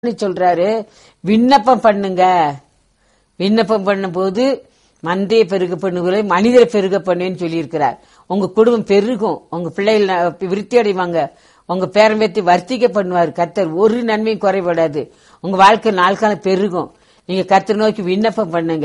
சொல்றாரு விண்ணப்பம் பண்ணுங்க விண்ணப்பம் பண்ணும்போது மந்தையை பெருக பண்ணுகளை மனிதரை பெருக பண்ணுன்னு சொல்லியிருக்கிறார் உங்க குடும்பம் பெருகும் உங்க பிள்ளைகள் ந- விருத்தி அடைவாங்க உங்க பேரம்பேத்தி வர்த்திக்க பண்ணுவார் கர்த்தர் ஒரு நன்மையும் குறைபடாது உங்க வாழ்க்கை நாள் காலம் பெருகும் நீங்க கர்த்தர் நோக்கி விண்ணப்பம் பண்ணுங்க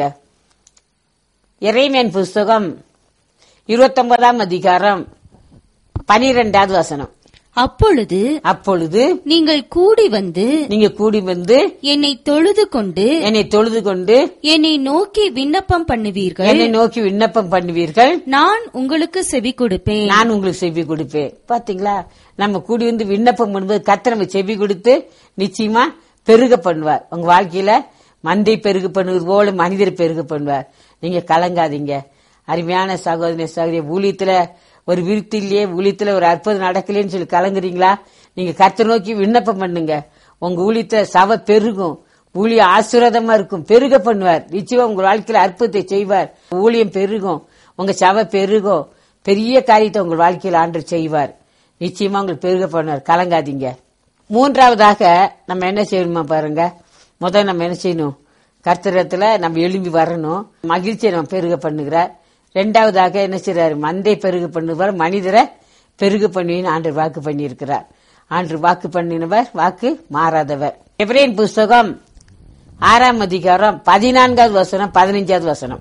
இறைமேன் புஸ்தகம் இருபத்தொன்பதாம் அதிகாரம் பனிரெண்டாவது வசனம் அப்பொழுது அப்பொழுது நீங்கள் கூடி வந்து நீங்க கூடி வந்து என்னை தொழுது கொண்டு என்னை தொழுது கொண்டு என்னை நோக்கி விண்ணப்பம் பண்ணுவீர்கள் என்னை நோக்கி விண்ணப்பம் பண்ணுவீர்கள் நான் உங்களுக்கு செவி கொடுப்பேன் நான் உங்களுக்கு செவி கொடுப்பேன் பாத்தீங்களா நம்ம கூடி வந்து விண்ணப்பம் பண்ணும்போது கத்த நம்ம செவி கொடுத்து நிச்சயமா பெருக பண்ணுவார் உங்க வாழ்க்கையில மந்தை பெருக பண்ணுவது போல மனிதர் பெருக பண்ணுவார் நீங்க கலங்காதீங்க அருமையான சகோதரி சகோதரி ஊழியத்துல ஒரு விருத்தி இல்லையே ஊழியத்துல ஒரு அற்புதம் நடக்கலைன்னு சொல்லி கலங்குறீங்களா நீங்க கர்த்தரை நோக்கி விண்ணப்பம் பண்ணுங்க உங்க ஊழியத்துல சபை பெருகும் ஊழியம் ஆசீர்வாதமா இருக்கும் பெருக பண்ணுவார் நிச்சயம் உங்க வாழ்க்கையில அற்புதத்தை செய்வார் ஊழியம் பெருகும் உங்க சபை பெருகும் பெரிய காரியத்தை உங்க வாழ்க்கையில ஆண்டு செய்வார் நிச்சயமா உங்களுக்கு பெருக பண்ணுவார் கலங்காதீங்க மூன்றாவதாக நம்ம என்ன செய்யணுமா பாருங்க முதல்ல நம்ம என்ன செய்யணும் கர்த்தரத்துல நம்ம எழும்பி வரணும் மகிழ்ச்சியை நம்ம பெருக பண்ணுகிறார் ரெண்டாவதாக என்ன செய்றாரு மந்தை பெருக பண்ணுவார் மனிதரை பெருக பண்ணுவின்னு ஆண்டு வாக்கு பண்ணியிருக்கிறார் ஆண்டு வாக்கு பண்ணினவர் வாக்கு மாறாதவர் எப்ரேன் புஸ்தகம் ஆறாம் அதிகாரம் பதினான்காவது வசனம் பதினைஞ்சாவது வசனம்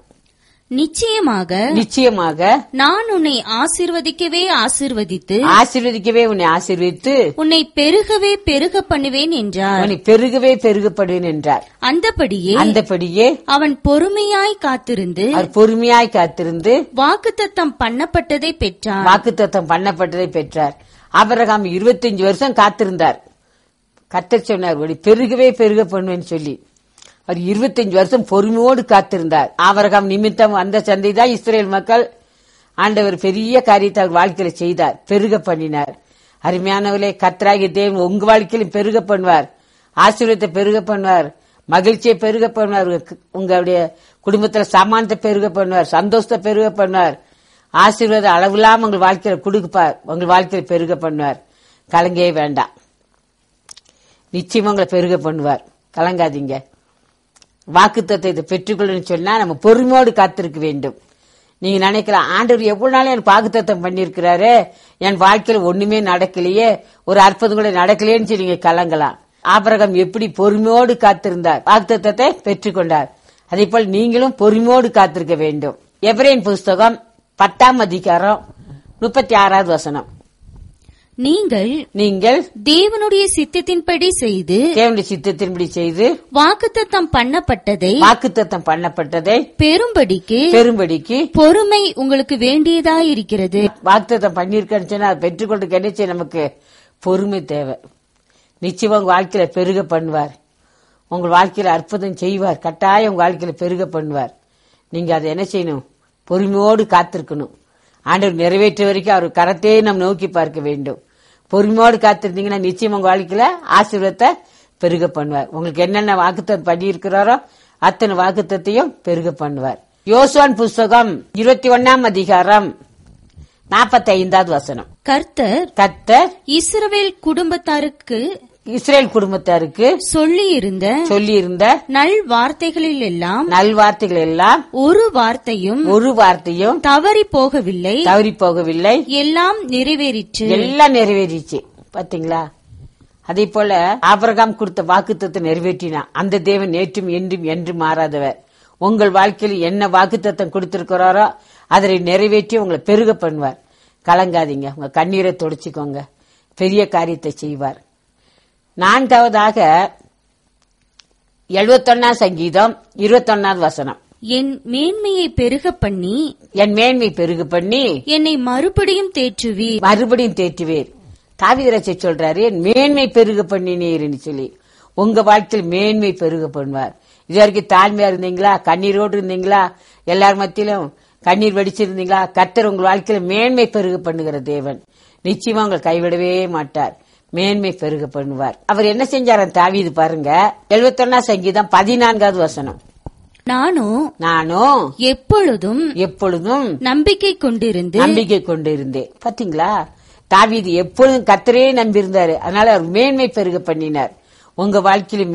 நிச்சயமாக நிச்சயமாக நான் உன்னை ஆசீர்வதிக்கவே ஆசீர்வதித்து ஆசீர்வதிக்கவே உன்னை ஆசீர்வதித்து உன்னை பெருகவே பெருக பண்ணுவேன் என்றார் உன்னை பெருகவே பெருகப்படுவேன் என்றார் அந்தபடியே அந்தபடியே அவன் பொறுமையாய் காத்திருந்து அவர் பொறுமையாய் காத்திருந்து வாக்குத்தத்தம் பண்ணப்பட்டதை பெற்றான் வாக்குத்தத்தம் பண்ணப்பட்டதை பெற்றார் ஆபிரகாம் 25 வருஷம் காத்திருந்தார் கத்தர் சொன்னார் "உன்னை பெருகவே பெருக பண்ணுவேன்னு சொல்லி அவர் 25 வருஷம் பொறுமையோடு காத்திருந்தார் ஆபரகாம் நிமித்தம் அந்த சந்தை தான் இஸ்ரேல் மக்கள் ஆண்டவர் பெரிய காரியத்தை அவர் வாழ்க்கையில செய்தார் பெருக பண்ணினார் அருமையானவர்களே கத்தராகிய தேவன் உங்க வாழ்க்கையிலும் பெருக பண்ணுவார் ஆசீர்வாதத்தை பெருக பண்ணுவார் மகிழ்ச்சியை பெருக பண்ணுவார் உங்க- உங்களுடைய குடும்பத்துல சமானத்தை பெருக பண்ணுவார் சந்தோஷத்தை பெருக பண்ணுவார் ஆசீர்வாதம் அளவில்லாம உங்கள் வாழ்க்கையில கொடுப்பார் உங்கள் வாழ்க்கையில பெருக பண்ணுவார் கலங்கவே வேண்டாம் நிச்சயமா உங்களை பெருக பண்ணுவார் கலங்காதீங்க வாக்குத்தத்தை இதை பெற்றுக்கொள்ளணும்னு சொன்னா நம்ம பொறுமையோடு காத்திருக்க வேண்டும் நீங்க நினைக்கலாம் ஆண்டவர் எவ்வளவு நாள் எனக்கு வாக்குத்தத்தம் பண்ணியிருக்கிறாரு என் வாழ்க்கையில ஒண்ணுமே நடக்கலையே ஒரு அற்புதம் கூட நடக்கலையேன்னு சொல்லி நீங்க கலங்கலாம் ஆபிரகாம் எப்படி பொறுமையோடு காத்திருந்தார் வாக்குத்தத்தத்தை பெற்றுக்கொண்டார் அதே போல் நீங்களும் பொறுமையோடு காத்திருக்க வேண்டும் எப்ரேன் புஸ்தகம் பத்தாம் அதிகாரம் முப்பத்தி ஆறாவது வசனம் நீங்கள் நீங்கள் தேவனுடைய சித்தத்தின்படி செய்து தேவனுடைய சித்தத்தின்படி செய்து வாக்குத்தத்தம் பண்ணப்பட்டதை வாக்குத்தத்தம் பண்ணப்பட்டதை பெரும்படிக்கு பெரும்படிக்கு பொறுமை உங்களுக்கு வேண்டியதாயிருக்கிறது வாக்குத்தத்தம் பண்ணியிருக்கேன்னு சொன்னா அதை பெற்றுக்கொண்டு கிடைச்ச நமக்கு பொறுமை தேவை நிச்சயமா உங்க வாழ்க்கையில பெருக பண்ணுவார் உங்க வாழ்க்கையில அற்புதம் செய்வார் கட்டாயம் உங்க வாழ்க்கையில பெருக பண்ணுவார் நீங்க அதை என்ன செய்யணும் பொறுமையோடு காத்திருக்கணும் ஆண்டவர் நிறைவேற்ற வரைக்கும் அவர் கரத்தையே நம்ம நோக்கி பார்க்க வேண்டும் பொறுமையோடு காத்திருந்தீங்கன்னா நிச்சயம் உங்க வாழ்க்கையில ஆசீர்வாதத்தை பெருக பண்ணுவார் உங்களுக்கு என்னென்ன வாக்குத்தம் பண்ணியிருக்கிறாரோ அத்தனை வாக்குத்தத்தையும் பெருக பண்ணுவார் யோசுவான் புஸ்தகம் இருபத்தி ஒன்னாம் அதிகாரம் நாற்பத்தி ஐந்தாவது வசனம் கர்த்தர் கர்த்தர் இஸ்ரவேல் குடும்பத்தாருக்கு இஸ்ரேல் குடும்பத்தாருக்கு சொல்லியிருந்த சொல்லியிருந்த நல் வார்த்தைகளில் எல்லாம் நல்வார்த்தைகள் எல்லாம் ஒரு வார்த்தையும் ஒரு வார்த்தையும் தவறி போகவில்லை தவறி போகவில்லை எல்லாம் நிறைவேறிற்று எல்லாம் நிறைவேறிச்சு பாத்தீங்களா அதே போல ஆபிரகாம் கொடுத்த வாக்குத்தத்தை நிறைவேற்றினான் அந்த தேவன் நேற்றும் என்றும் என்று மாறாதவர் உங்கள் வாழ்க்கையில் என்ன வாக்குத்தத்தம் கொடுத்திருக்கிறாரோ அதை நிறைவேற்றி உங்களை பெருக பண்ணுவார் கலங்காதீங்க உங்க கண்ணீரை தொடச்சிக்கோங்க பெரிய காரியத்தை செய்வார் நான்காவதாக எழுபத்தொன்னாம் சங்கீதம் இருபத்தொன்னாவது வசனம் என் மேன்மையை பெருக பண்ணி என் மேன்மை பெருகு பண்ணி என்னை மறுபடியும் தேற்றுவீர் மறுபடியும் தேற்றுவேர் தாவிதரட்சை சொல்றாரு என் மேன்மை பெருக பண்ணினீர்னு சொல்லி உங்க வாழ்க்கையில் மேன்மை பெருக பண்ணுவார் இது வரைக்கும் தாழ்மையா இருந்தீங்களா கண்ணீரோடு இருந்தீங்களா எல்லார் மத்தியிலும் கண்ணீர் வடிச்சிருந்தீங்களா கர்த்தர் உங்கள் வாழ்க்கையில மேன்மை பெருக பண்ணுகிற தேவன் நிச்சயமா உங்களை கைவிடவே மாட்டார் மேன்மை பெருக பண்ணுவார் அவர் என்ன செஞ்சாராம் தாவீது பாருங்க எழுபத்தொன்னா சங்கீதம் பதினான்காவது வசனம் நானும் நானும் எப்பொழுதும் எப்பொழுதும் நம்பிக்கை கொண்டிருந்து நம்பிக்கை கொண்டு இருந்தேன் பாத்தீங்களா தாவீது எப்பொழுதும் கத்தரே நம்பியிருந்தாரு அதனால அவர் மேன்மை பெருக பண்ணினார் உங்க வாழ்க்கையில